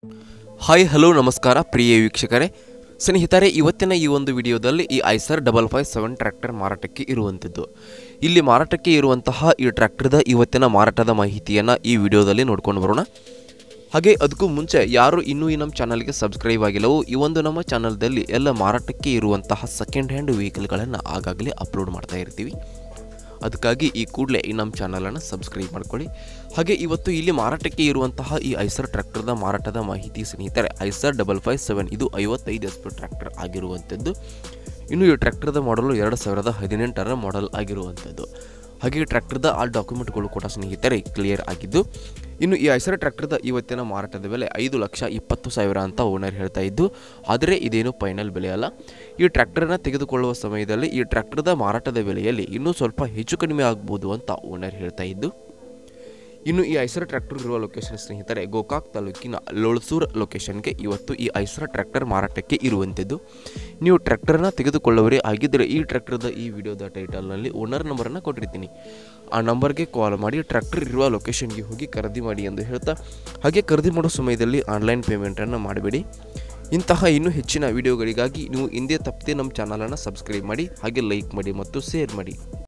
hi hello ನಮಸ್ಕಾರ ಪ್ರಿಯ ವೀಕ್ಷಕರೇ ಸ್ನೇಹಿತರೆ ಇವತ್ತಿನ ಈ ಒಂದು ವಿಡಿಯೋದಲ್ಲಿ ಈ Eicher double five seven tractor ಮಾರಾಟಕ್ಕೆ ಇರುವಂಥದ್ದು ಇಲ್ಲಿ ಮಾರಾಟಕ್ಕೆ ಇರುವಂತಹ ಈ ಟ್ರ್ಯಾಕ್ಟರ್ದ ಇವತ್ತಿನ ಮಾರಾಟದ ಮಾಹಿತಿಯನ್ನು ಈ ವಿಡಿಯೋದಲ್ಲಿ ನೋಡ್ಕೊಂಡು ಬರೋಣ ಹಾಗೆ ಅದಕ್ಕೂ ಮುಂಚೆ ಯಾರು ಇನ್ನೂ ಈ ನಮ್ಮ ಚಾನಲ್ಗೆ ಸಬ್ಸ್ಕ್ರೈಬ್ ಆಗಿಲ್ಲವೋ ಈ ಒಂದು ನಮ್ಮ ಚಾನಲ್ದಲ್ಲಿ ಎಲ್ಲ ಮಾರಾಟಕ್ಕೆ ಇರುವಂತಹ ಸೆಕೆಂಡ್ ಹ್ಯಾಂಡ್ ವೆಹಿಕಲ್ಗಳನ್ನು ಆಗಾಗಲೇ ಅಪ್ಲೋಡ್ ಮಾಡ್ತಾ ಇರ್ತೀವಿ ಅದಕ್ಕಾಗಿ ಈ ಕೂಡಲೇ ಈ ನಮ್ಮ ಚಾನಲನ್ನು ಸಬ್ಸ್ಕ್ರೈಬ್ ಮಾಡ್ಕೊಳ್ಳಿ ಹಾಗೆ ಇವತ್ತು ಇಲ್ಲಿ ಮಾರಾಟಕ್ಕೆ ಇರುವಂತಹ ಈ ಐಸರ್ ಟ್ರ್ಯಾಕ್ಟರ್ದ ಮಾರಾಟದ ಮಾಹಿತಿ ಸ್ನೇಹಿತರೆ ಐಸರ್ ಡಬಲ್ ಫೈವ್ ಸೆವೆನ್ ಇದು ಐವತ್ತೈದು ಎಸ್ ಪಿ ಟ್ರ್ಯಾಕ್ಟರ್ ಆಗಿರುವಂಥದ್ದು ಇನ್ನು ಈ ಟ್ರ್ಯಾಕ್ಟರ್ದ ಮಾಡಲು ಎರಡು ಸಾವಿರದ ಹದಿನೆಂಟರ ಮಾಡೆಲ್ ಆಗಿರುವಂಥದ್ದು ಹಾಗೆ ಈ ಟ್ರ್ಯಾಕ್ಟರ್ದ ಆ ಡಾಕ್ಯುಮೆಂಟ್ಗಳು ಕೂಡ ಸ್ನೇಹಿತರೆ ಕ್ಲಿಯರ್ ಆಗಿದ್ದು ಇನ್ನು ಈ ಐಸರ್ ಟ್ರ್ಯಾಕ್ಟರ್ದ ಇವತ್ತಿನ ಮಾರಾಟದ ಬೆಲೆ ಐದು ಲಕ್ಷ ಇಪ್ಪತ್ತು ಸಾವಿರ ಅಂತ ಓನರ್ ಹೇಳ್ತಾ ಇದ್ದು ಆದರೆ ಇದೇನು ಫೈನಲ್ ಬೆಲೆ ಅಲ್ಲ ಈ ಟ್ರ್ಯಾಕ್ಟರ್ನ ತೆಗೆದುಕೊಳ್ಳುವ ಸಮಯದಲ್ಲಿ ಈ ಟ್ರ್ಯಾಕ್ಟರ್ದ ಮಾರಾಟದ ಬೆಲೆಯಲ್ಲಿ ಇನ್ನೂ ಸ್ವಲ್ಪ ಹೆಚ್ಚು ಕಡಿಮೆ ಆಗ್ಬೋದು ಅಂತ ಓನರ್ ಹೇಳ್ತಾ ಇದ್ದು ಇನ್ನು ಈ ಐಸರ್ ಟ್ರ್ಯಾಕ್ಟರ್ ಇರುವ ಲೊಕೇಶನ್ ಸ್ನೇಹಿತರೆ ಗೋಕಾಕ್ ತಾಲೂಕಿನ ಲೋಳ್ಸೂರ್ ಲೊಕೇಶನ್ಗೆ ಇವತ್ತು ಈ ಐಸರ್ ಟ್ರ್ಯಾಕ್ಟರ್ ಮಾರಾಟಕ್ಕೆ ಇರುವಂಥದ್ದು ನೀವು ಟ್ರ್ಯಾಕ್ಟರ್ನ ತೆಗೆದುಕೊಳ್ಳುವರೇ ಆಗಿದ್ದರೆ ಈ ಟ್ರ್ಯಾಕ್ಟರ್ದ ಈ ವಿಡಿಯೋದ ಟೈಟಲ್ನಲ್ಲಿ ಓನರ್ ನಂಬರನ್ನು ಕೊಟ್ಟಿರ್ತೀನಿ ಆ ನಂಬರ್ಗೆ ಕಾಲ್ ಮಾಡಿ ಟ್ರ್ಯಾಕ್ಟರ್ ಇರುವ ಲೊಕೇಶನ್ಗೆ ಹೋಗಿ ಖರೀದಿ ಮಾಡಿ ಎಂದು ಹೇಳ್ತಾ ಹಾಗೆ ಖರೀದಿ ಮಾಡೋ ಸಮಯದಲ್ಲಿ ಆನ್ಲೈನ್ ಪೇಮೆಂಟನ್ನು ಮಾಡಬೇಡಿ ಇಂತಹ ಇನ್ನೂ ಹೆಚ್ಚಿನ ವಿಡಿಯೋಗಳಿಗಾಗಿ ನೀವು ಹಿಂದೆ ತಪ್ಪದೆ ನಮ್ಮ ಚಾನಲನ್ನು ಸಬ್ಸ್ಕ್ರೈಬ್ ಮಾಡಿ ಹಾಗೆ ಲೈಕ್ ಮಾಡಿ ಮತ್ತು ಶೇರ್ ಮಾಡಿ